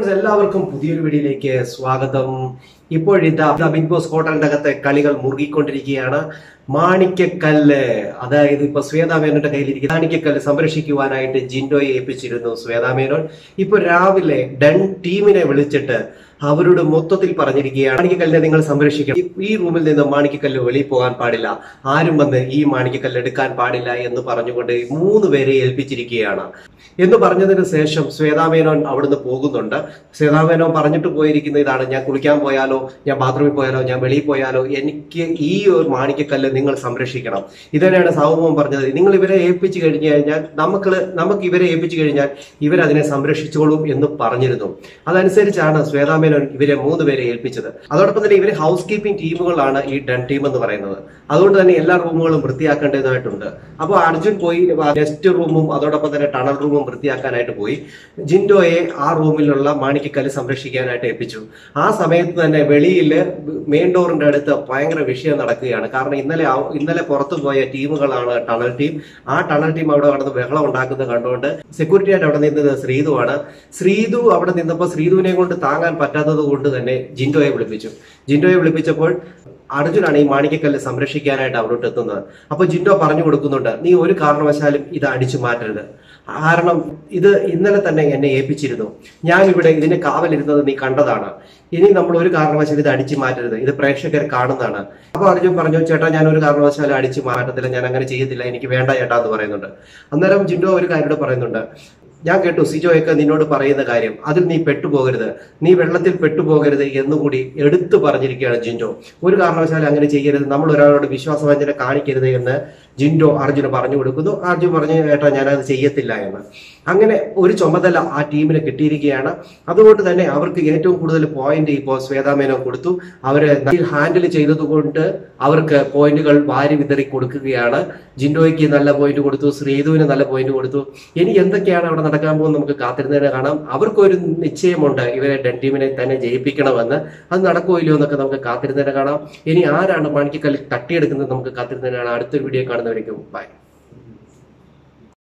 friends എല്ലാവർക്കും പുതിയൊരു വീഡിയോയിലേക്ക് സ്വാഗതം ഇപ്പോഴിതാ ദാ ബിഗ് ബോസ് ഹോട്ടലിന്റെ അകത്തെ കളികൾ മുറുകിക്കൊണ്ടിരിക്കുകയാണ് മാണിക്കക്കല്ല് അതായത് ഇപ്പൊ ശ്വേതാമേനോന്റെ കയ്യിലിരിക്കുന്ന മാണിക്കക്കല്ല് സംരക്ഷിക്കുവാനായിട്ട് ജിൻഡോയെ ഏൽപ്പിച്ചിരുന്നു ശ്വേതാമേനോൻ ഇപ്പൊ രാവിലെ ഡൺ ടീമിനെ വിളിച്ചിട്ട് അവരോട് മൊത്തത്തിൽ പറഞ്ഞിരിക്കുകയാണ് മാണിക്കക്കല്ലിനെ നിങ്ങൾ സംരക്ഷിക്കണം ഈ- ഈ റൂമിൽ നിന്ന് മാണിക്കക്കല്ല് വെളിയിൽ പോകാൻ പാടില്ല ആരും വന്ന് ഈ മാണിക്കക്കല്ല് എടുക്കാൻ പാടില്ല എന്ന് പറഞ്ഞുകൊണ്ട് ഈ മൂന്ന് പേരെ ഏൽപ്പിച്ചിരിക്കുകയാണ് എന്ന് പറഞ്ഞതിന് ശേഷം ശ്വേതാമേനോൻ അവിടുന്ന് പോകുന്നുണ്ട് ശ്വേതാമേനോൻ പറഞ്ഞിട്ട് പോയിരിക്കുന്ന ഇതാണ് ഞാൻ കുളിക്കാൻ പോയാലോ ഞാൻ ബാത്റൂമിൽ പോയാലോ ഞാൻ വെളിയിൽ പോയാലോ എനിക്ക് ഈ ഒരു മാണിക്കക്കല്ല് നിങ്ങൾ സംരക്ഷിക്കണം ഇതന്നെയാണ് സാവുമോൻ പറഞ്ഞത് നിങ്ങൾ ഇവരെ ഏൽപ്പിച്ചു കഴിഞ്ഞു കഴിഞ്ഞാൽ നമുക്ക് നമുക്ക് ഇവരെ ഏൽപ്പിച്ചു കഴിഞ്ഞാൽ ഇവരതിനെ സംരക്ഷിച്ചോളും എന്ന് പറഞ്ഞിരുന്നു അതനുസരിച്ചാണ് ശ്വേതാമേനോൻ ഇവരെ മൂന്ന് പേരെ ഏൽപ്പിച്ചത് അതോടൊപ്പം തന്നെ ഇവര് ഹൗസ് കീപ്പിംഗ് ടീമുകളാണ് ഈ ഡൺ ടീം എന്ന് പറയുന്നത് അതുകൊണ്ട് തന്നെ എല്ലാ റൂമുകളും വൃത്തിയാക്കേണ്ടതായിട്ടുണ്ട് അപ്പോൾ അർജുൻ പോയി നെസ്റ്റ് റൂമും അതോടൊപ്പം തന്നെ ടണൽ റൂമും വൃത്തിയാക്കാനായിട്ട് പോയി ജിൻഡോയെ ആ റൂമിലുള്ള മാണിക്കക്കല്ല് സംരക്ഷിക്കാനായിട്ട് ഏൽപ്പിച്ചു ആ സമയത്ത് തന്നെ വെളിയിൽ മെയിൻ ഡോറിന്റെ അടുത്ത് ഭയങ്കര വിഷയം നടക്കുകയാണ് കാരണം ഇന്നലെ ആ- ഇന്നലെ പുറത്തു പോയ ടീമുകളാണ് ടണൽ ടീം ആ ടണൽ ടീം അവിടെ കടന്ന് ബഹളം ഉണ്ടാക്കുന്നത് കണ്ടുകൊണ്ട് സെക്യൂരിറ്റി ആയിട്ട് അവിടെ നിന്നത് ശ്രീതുവാണ് ശ്രീതു അവിടെ നിന്നപ്പോൾ ശ്രീതുവിനെ കൊണ്ട് താങ്ങാൻ പറ്റാത്തത് കൊണ്ട് തന്നെ ജിൻഡോയെ വിളിപ്പിച്ചു ജിൻഡോയെ വിളിപ്പിച്ചപ്പോൾ അർജുനാണ് ഈ മാണിക്കക്കല്ല് സംരക്ഷിക്കാനായിട്ട് അവിടോട്ട് എത്തുന്നത് അപ്പൊ ജിൻഡോ പറഞ്ഞു കൊടുക്കുന്നുണ്ട് നീ ഒരു കാരണവശാലും ഇത് അടിച്ചു മാറ്റരുത് കാരണം ഇത് ഇന്നലെ തന്നെ എന്നെ ഏൽപ്പിച്ചിരുന്നു ഞാൻ ഇവിടെ ഇതിന് കാവലിരുന്നത് നീ കണ്ടതാണ് ഇനി നമ്മൾ ഒരു കാരണവശാലും ഇത് അടിച്ചു മാറ്റരുത് ഇത് പ്രേക്ഷകർ കാണുന്നതാണ് അപ്പൊ അർജുൻ പറഞ്ഞു ചേട്ടാ ഞാൻ ഒരു കാരണവശാലും അടിച്ചു മാറ്റത്തില്ല ഞാൻ അങ്ങനെ ചെയ്യത്തില്ല എനിക്ക് വേണ്ട ചേട്ടാ എന്ന് പറയുന്നുണ്ട് അന്നേരം ജിൻഡോ ഒരു കാര്യം കൂടെ പറയുന്നുണ്ട് ഞാൻ കേട്ടു സിജോയൊക്കെ നിന്നോട് പറയുന്ന കാര്യം അതിൽ നീ പെട്ടുപോകരുത് നീ വെള്ളത്തിൽ പെട്ടുപോകരുത് എന്നുകൂടി എടുത്തു പറഞ്ഞിരിക്കുകയാണ് ജിൻഡോ ഒരു കാരണവശാലും അങ്ങനെ ചെയ്യരുത് നമ്മൾ ഒരാളോട് വിശ്വാസവഞ്ചന കാണിക്കരുത് എന്ന് ജിൻഡോ അർജുന് പറഞ്ഞു കൊടുക്കുന്നു അർജുൻ പറഞ്ഞു ഏട്ടാ ഞാനത് ചെയ്യത്തില്ല എന്ന് അങ്ങനെ ഒരു ചുമതല ആ ടീമിന് കിട്ടിയിരിക്കുകയാണ് അതുകൊണ്ട് തന്നെ അവർക്ക് ഏറ്റവും കൂടുതൽ പോയിന്റ് ഇപ്പോൾ ശ്വേതാമേനോ കൊടുത്തു അവര് ഹാൻഡിൽ ചെയ്തതുകൊണ്ട് അവർക്ക് പോയിന്റുകൾ വാരി വിതറി കൊടുക്കുകയാണ് ജിൻഡോയ്ക്ക് നല്ല പോയിന്റ് കൊടുത്തു ശ്രീധുവിന് നല്ല പോയിന്റ് കൊടുത്തു ഇനി എന്തൊക്കെയാണ് അവിടെ നടക്കാൻ പോകുന്നത് നമുക്ക് കാത്തിരുന്നതിനെ കാണാം അവർക്കൊരു നിശ്ചയമുണ്ട് ഇവരെ ഡൺ ടീമിനെ തന്നെ ജയിപ്പിക്കണമെന്ന് അത് നടക്കുമോ ഇല്ലയോ എന്നൊക്കെ നമുക്ക് കാത്തിരുന്നതിനെ കാണാം ഇനി ആരാണ് മാണിക്കക്കല്ല് തട്ടിയെടുക്കുന്നത് നമുക്ക് കാത്തിരുന്നതിനാണ് അടുത്തൊരു വീഡിയോ കാണുന്നവരേക്കും ബൈ